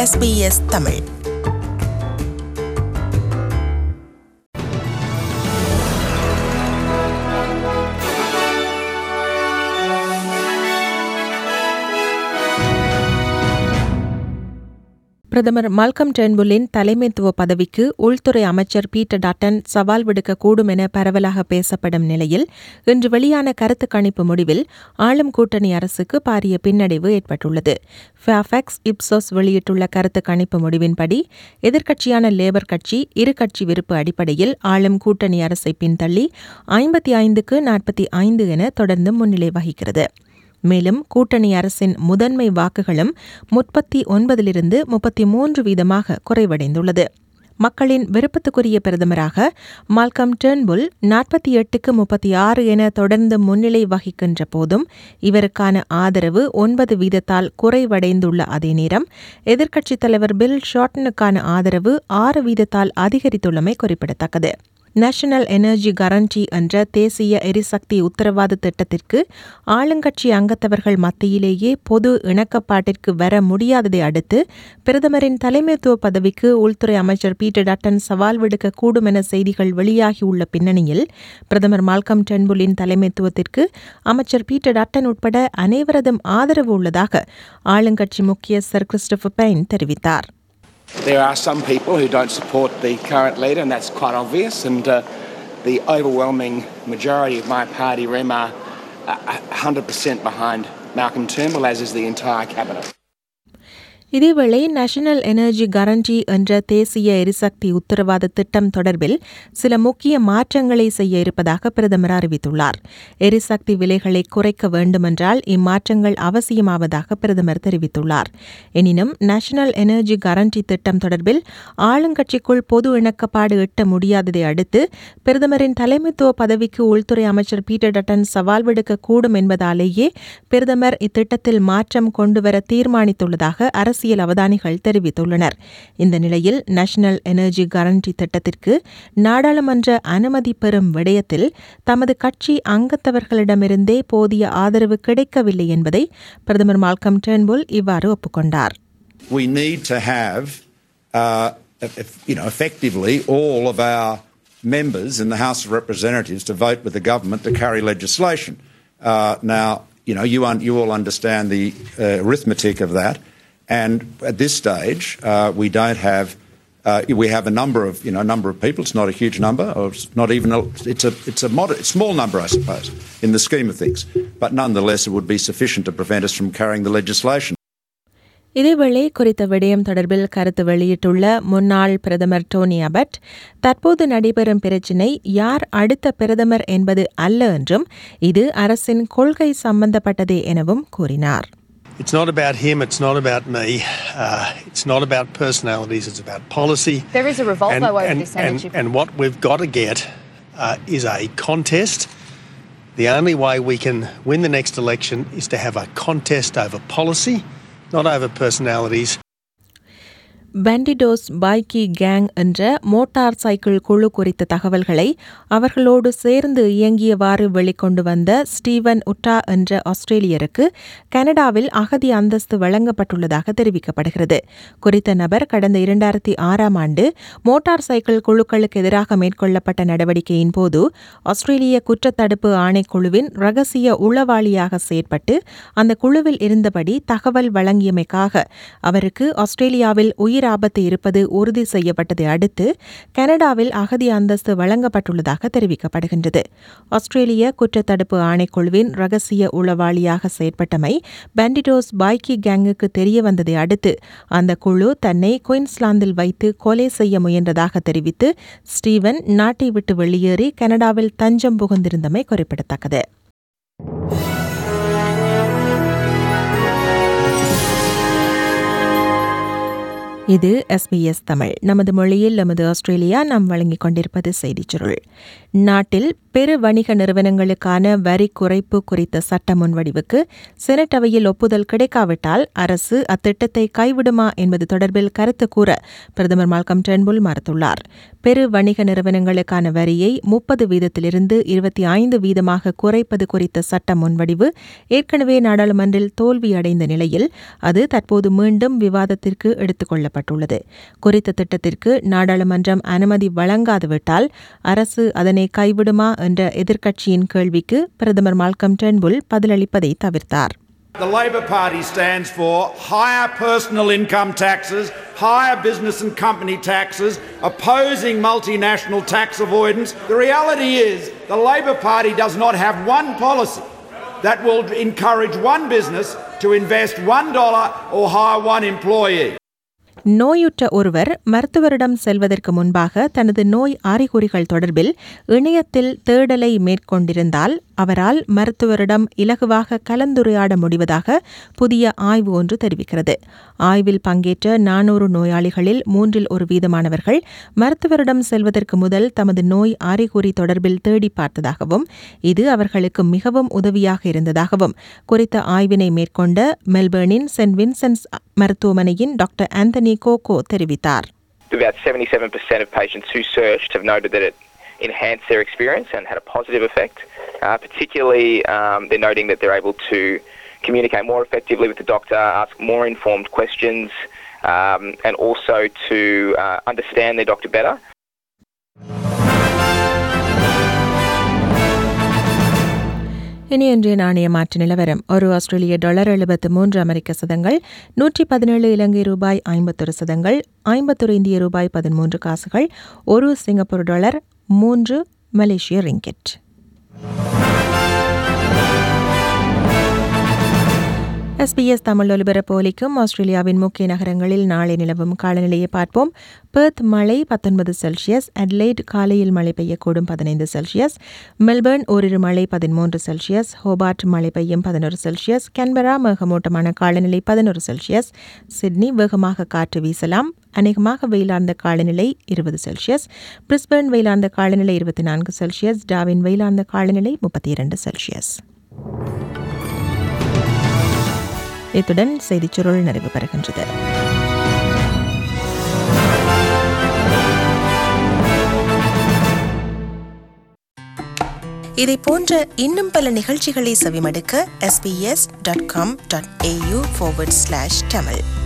SBS Tamil பிரதமர் Malcolm டென்புல்லின் தலைமைத்துவ பதவிக்கு உள்துறை அமைச்சர் பீட்டர் டாட்டன் சவால் விடுக்கக்கூடும் என பரவலாக பேசப்படும் நிலையில் இன்று வெளியான கருத்து கணிப்பு முடிவில் ஆளும் கூட்டணி அரசுக்கு பாரிய பின்னடைவு ஏற்பட்டுள்ளது ஃபேஃபெக்ஸ் இப்சோஸ் வெளியிட்டுள்ள கருத்து கணிப்பு முடிவின்படி எதிர்க்கட்சியான லேபர் கட்சி இரு கட்சி விருப்பு அடிப்படையில் ஆளும் கூட்டணி அரசை பின்தள்ளி ஐம்பத்தி ஐந்துக்கு நாற்பத்தி ஐந்து என தொடர்ந்து முன்னிலை வகிக்கிறது மேலும் கூட்டணி அரசின் முதன்மை வாக்குகளும் முப்பத்தி ஒன்பதிலிருந்து முப்பத்தி மூன்று வீதமாக குறைவடைந்துள்ளது மக்களின் விருப்பத்துக்குரிய பிரதமராக மால்கம் டெர்ன்புல் நாற்பத்தி எட்டுக்கு முப்பத்தி ஆறு என தொடர்ந்து முன்னிலை வகிக்கின்ற போதும் இவருக்கான ஆதரவு ஒன்பது வீதத்தால் குறைவடைந்துள்ள அதே நேரம் எதிர்க்கட்சித் தலைவர் பில் ஷார்டனுக்கான ஆதரவு ஆறு வீதத்தால் அதிகரித்துள்ளமை குறிப்பிடத்தக்கது நேஷனல் எனர்ஜி கரண்டி என்ற தேசிய எரிசக்தி உத்தரவாத திட்டத்திற்கு ஆளுங்கட்சி அங்கத்தவர்கள் மத்தியிலேயே பொது இணக்கப்பாட்டிற்கு வர முடியாததை அடுத்து பிரதமரின் தலைமைத்துவ பதவிக்கு உள்துறை அமைச்சர் பீட்டர் டட்டன் சவால் விடுக்கக்கூடும் என செய்திகள் வெளியாகியுள்ள பின்னணியில் பிரதமர் மால்கம் டென்புலின் தலைமைத்துவத்திற்கு அமைச்சர் பீட்டர் டட்டன் உட்பட அனைவரதும் ஆதரவு உள்ளதாக ஆளுங்கட்சி முக்கியஸ்தர் கிறிஸ்டபர் பெயின் தெரிவித்தார் There are some people who don't support the current leader, and that's quite obvious. And uh, the overwhelming majority of my party, REM, are uh, 100% behind Malcolm Turnbull, as is the entire cabinet. இதேவேளை national energy guarantee என்ற தேசிய எரிசக்தி உத்தரவாத திட்டம் தொடர்பில் சில முக்கிய மாற்றங்களை செய்ய இருப்பதாக பிரதமர் அறிவித்துள்ளார் எரிசக்தி விலைகளை குறைக்க வேண்டுமென்றால் இம்மாற்றங்கள் அவசியமாவதாக பிரதமர் தெரிவித்துள்ளார் எனினும் நேஷனல் எனர்ஜி கரண்டி திட்டம் தொடர்பில் ஆளுங்கட்சிக்குள் பொது இணக்கப்பாடு எட்ட முடியாததை அடுத்து பிரதமரின் தலைமைத்துவ பதவிக்கு உள்துறை அமைச்சர் பீட்டர் டட்டன் சவால் விடுக்கக்கூடும் என்பதாலேயே பிரதமர் இத்திட்டத்தில் மாற்றம் கொண்டுவர தீர்மானித்துள்ளதாக அரசு அரசியல் அவதானிகள் தெரிவித்துள்ளனர் இந்த நிலையில் நேஷனல் எனர்ஜி கரண்டி திட்டத்திற்கு நாடாளுமன்ற அனுமதி பெறும் விடயத்தில் தமது கட்சி அங்கத்தவர்களிடமிருந்தே போதிய ஆதரவு கிடைக்கவில்லை என்பதை பிரதமர் மால்கம் டெர்ன்புல் இவ்வாறு ஒப்புக்கொண்டார் We need to have, uh, you know, effectively all of our members in the House of Representatives to vote with the government to carry legislation. Uh, now, you know, you, un- you all understand the uh, arithmetic of that. And at this stage, uh, we don't have. Uh, we have a number of, you know, a number of people. It's not a huge number, or it's not even. A, it's a, it's a moderate, small number, I suppose, in the scheme of things. But nonetheless, it would be sufficient to prevent us from carrying the legislation. இதேவேளை குறித்த விடயம் தொடர்பில் கருத்து வெளியிட்டுள்ள முன்னாள் பிரதமர் Dhoni about தற்போது நடைபெறும் பிரச்சினை யார் அடுத்த பிரதமர் என்பது அல்ல என்றும் இது அரசின் கொள்கை சம்பந்தப்பட்டதே எனவும் கூறினார் It's not about him, it's not about me, uh, it's not about personalities, it's about policy. There is a revolt, and, though, over and, this energy. And, and what we've got to get uh, is a contest. The only way we can win the next election is to have a contest over policy, not over personalities. Bandidos bikie gang என்ற motorcycle குழு குறித்த தகவல்களை அவர்களோடு சேர்ந்து இயங்கியவாறு வெளிக்கொண்டு வந்த Steven உட்டா என்ற ஆஸ்திரேலியருக்கு கனடாவில் அகதி அந்தஸ்து வழங்கப்பட்டுள்ளதாக தெரிவிக்கப்படுகிறது குறித்த நபர் கடந்த இரண்டாயிரத்தி ஆறாம் ஆண்டு மோட்டார் சைக்கிள் குழுக்களுக்கு எதிராக மேற்கொள்ளப்பட்ட நடவடிக்கையின் போது ஆஸ்திரேலிய குற்றத்தடுப்பு ஆணைக்குழுவின் ரகசிய உளவாளியாக செயற்பட்டு அந்த குழுவில் இருந்தபடி தகவல் வழங்கியமைக்காக அவருக்கு ஆஸ்திரேலியாவில் உயிர் உயிர் ஆபத்து இருப்பது உறுதி செய்யப்பட்டதை அடுத்து கனடாவில் அகதி அந்தஸ்து வழங்கப்பட்டுள்ளதாக தெரிவிக்கப்படுகின்றது ஆஸ்திரேலிய குற்றத்தடுப்பு ஆணைக்குழுவின் ரகசிய உளவாளியாக செயற்பட்டமை பெண்டிடோஸ் பைக்கி கேங்குக்கு தெரிய வந்ததை அடுத்து அந்த குழு தன்னை குயின்ஸ்லாந்தில் வைத்து கொலை செய்ய முயன்றதாக தெரிவித்து ஸ்டீவன் நாட்டை விட்டு வெளியேறி கனடாவில் தஞ்சம் புகுந்திருந்தமை குறிப்பிடத்தக்கது இது எஸ்பிஎஸ் தமிழ் நமது மொழியில் நமது ஆஸ்திரேலியா நாம் வழங்கிக் கொண்டிருப்பது செய்திச் சுருள் நாட்டில் பெரு வணிக நிறுவனங்களுக்கான வரி குறைப்பு குறித்த சட்ட முன்வடிவுக்கு செனட் அவையில் ஒப்புதல் கிடைக்காவிட்டால் அரசு அத்திட்டத்தை கைவிடுமா என்பது தொடர்பில் கருத்து கூற பிரதமர் மால்கம் டென்புல் மறுத்துள்ளார் பெரு வணிக நிறுவனங்களுக்கான வரியை முப்பது வீதத்திலிருந்து இருபத்தி ஐந்து வீதமாக குறைப்பது குறித்த சட்ட முன்வடிவு ஏற்கனவே நாடாளுமன்றில் தோல்வியடைந்த நிலையில் அது தற்போது மீண்டும் விவாதத்திற்கு எடுத்துக் கொள்ளப்பட்டுள்ளது குறித்த திட்டத்திற்கு நாடாளுமன்றம் அனுமதி வழங்காதுவிட்டால் அரசு அதனை கைவிடுமா என்ற எதிர்க்கட்சியின் கேள்விக்கு பிரதமர் மால்கம் டென்புல் பதிலளிப்பதை தவிர்த்தார் The Labor Party stands for higher personal income taxes, higher business and company taxes, opposing multinational tax avoidance. The reality is the Labor Party does not have one policy that will encourage one business to invest $1 or hire one employee. நோயுற்ற ஒருவர் மருத்துவரிடம் செல்வதற்கு முன்பாக தனது நோய் அறிகுறிகள் தொடர்பில் இணையத்தில் தேடலை மேற்கொண்டிருந்தால் அவரால் மருத்துவரிடம் இலகுவாக கலந்துரையாட முடிவதாக புதிய ஆய்வு ஒன்று தெரிவிக்கிறது ஆய்வில் பங்கேற்ற நானூறு நோயாளிகளில் மூன்றில் ஒரு வீதமானவர்கள் மருத்துவரிடம் செல்வதற்கு முதல் தமது நோய் அறிகுறி தொடர்பில் தேடி பார்த்ததாகவும் இது அவர்களுக்கு மிகவும் உதவியாக இருந்ததாகவும் குறித்த ஆய்வினை மேற்கொண்ட மெல்பர்னின் சென்ட் வின்சென்ட்ஸ் மருத்துவமனையின் டாக்டர் ஆந்தனி கோகோ தெரிவித்தார் About 77% of patients who searched have noted that it enhanced their experience and had a positive effect. Uh, particularly, um, they're noting that they're able to communicate more effectively with the doctor, ask more informed questions, um, and also to uh, understand their doctor better. இனி இன்றைய நாணய மாற்று நிலவரம் ஒரு ஆஸ்திரேலிய dollar எழுபத்து மூன்று அமெரிக்க சதங்கள் நூற்றி பதினேழு இலங்கை ரூபாய் ஐம்பத்தொரு சதங்கள் ஐம்பத்தொரு இந்திய ரூபாய் பதிமூன்று காசுகள் ஒரு சிங்கப்பூர் டாலர் மூன்று மலேசிய ரிங்கெட் எஸ்பிஎஸ் தமிழ் ஒலிபரப்பு ஒலிக்கும் ஆஸ்திரேலியாவின் முக்கிய நகரங்களில் நாளை நிலவும் காலநிலையை பார்ப்போம் பெர்த் மழை பத்தொன்பது செல்சியஸ் அட்லைட் காலையில் மழை பெய்யக்கூடும் பதினைந்து செல்சியஸ் மெல்பர்ன் ஓரிரு மழை பதிமூன்று செல்சியஸ் ஹோபார்ட் மழை பெய்யும் பதினொரு செல்சியஸ் கேன்பரா மேகமூட்டமான காலநிலை பதினொரு செல்சியஸ் சிட்னி வேகமாக காற்று வீசலாம் அநேகமாக வெயிலார்ந்த காலநிலை இருபது செல்சியஸ் பிரிஸ்பர்ன் வெயிலார்ந்த காலநிலை இருபத்தி நான்கு செல்சியஸ் டாவின் வெயிலார்ந்த காலநிலை முப்பத்தி இரண்டு செல்சியஸ் இத்துடன் செய்திச் சுருள் நிறைவு பெறுகின்றது இதை போன்ற இன்னும் பல நிகழ்ச்சிகளை செவிமடுக்க SBS dot com dot AU Tamil